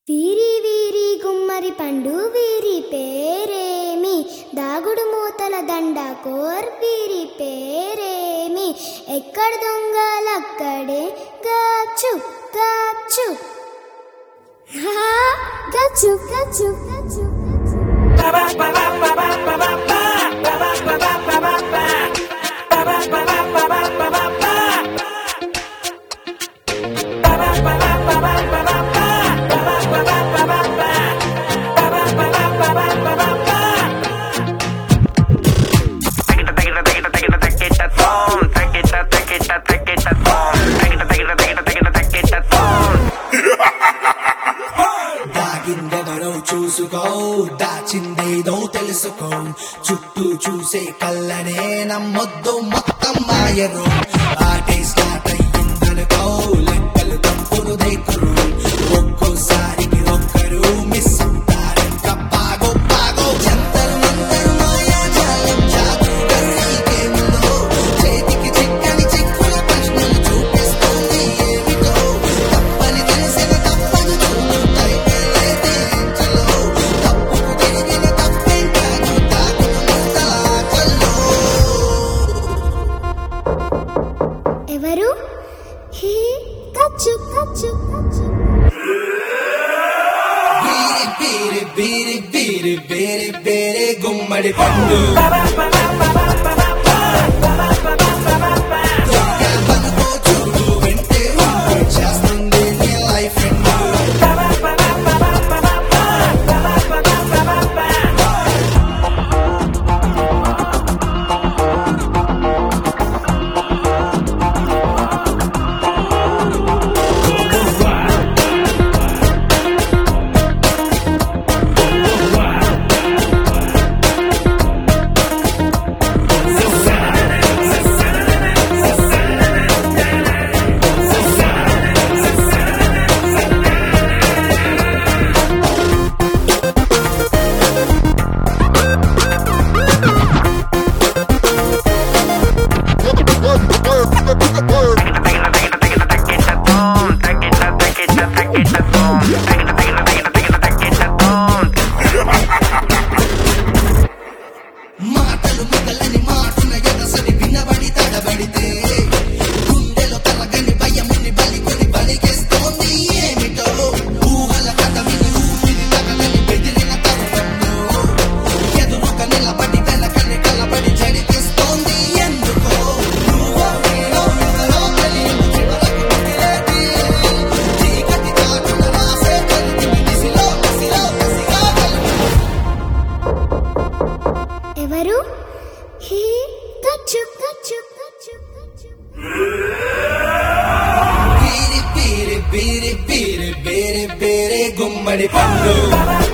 వీరి వీరి గుమ్మరి పండు వీరి పేరేమి దాగుడు మూతల దండ కోర్ వీరి పేరేమి ఎక్కడ దొంగలక్కడే గాచు గాచు హా, గచ్చు గచ్చు గచ్చు దాగిందెవరో చూసుకో దాచిందేదో తెలుసుకో చుట్టూ చూసే కళ్ళనే నమ్మొద్దు మొత్తం మాయరు ఆటే స్టార్ట్ అయ్యిందనుకో లెక్కలు తప్పును దేకురు ఒక్కోసారికి ఒక్కరు మిస్ అవుతారంట బాగో బాగో జంతరు మంతరు మాయాజాలం జాదుగరు ఈ గేమ్లో చేతికి చిక్కని చిక్కుల ప్రశ్నలు చూపిస్తోంది ఏమిటో తప్పని తెలిసిన తప్పదు చూడు తైపేలేదే ఎంచలో తప్పుకు తిరిగిన తప్పేం కాదు తాకుడు ముందలాటల్లో ఎవరు హే గచ్చు గచ్చు గచ్చు బీరి బీరి బీరి బీరి బీరి బీరి గుమ్మడి పండు దొంగలనుకో చూడు వెంటే ఉంటూ చేస్తుంది నీ లైఫ్ ఎండ్ మాటలు మిగలని మాటున ఎగసరి వినబడి తడబడితే గుండెలో తరగని భయముని బలికొని బలిగేస్తోంది ఏమిటో ఊహల కథ విని ఊపిరి తగలని బెదిరిన తరుణంలో ఎదురుగా నిలబడి వెనకని కలబడి జడిపిస్తోంది ఎందుకో నువ్వో నేనో ఎవరో తెలియదు చివరకు మిగిలేది చీకటి చాటున రాసే కలిగి దిశలో కసిలో కసిగా కలిగి ఎవరు హే గచ్చు గచ్చు గచ్చు గచ్చు బీరి బీరి బీరి బీరి బీరి బీరి గుమ్మడి పండు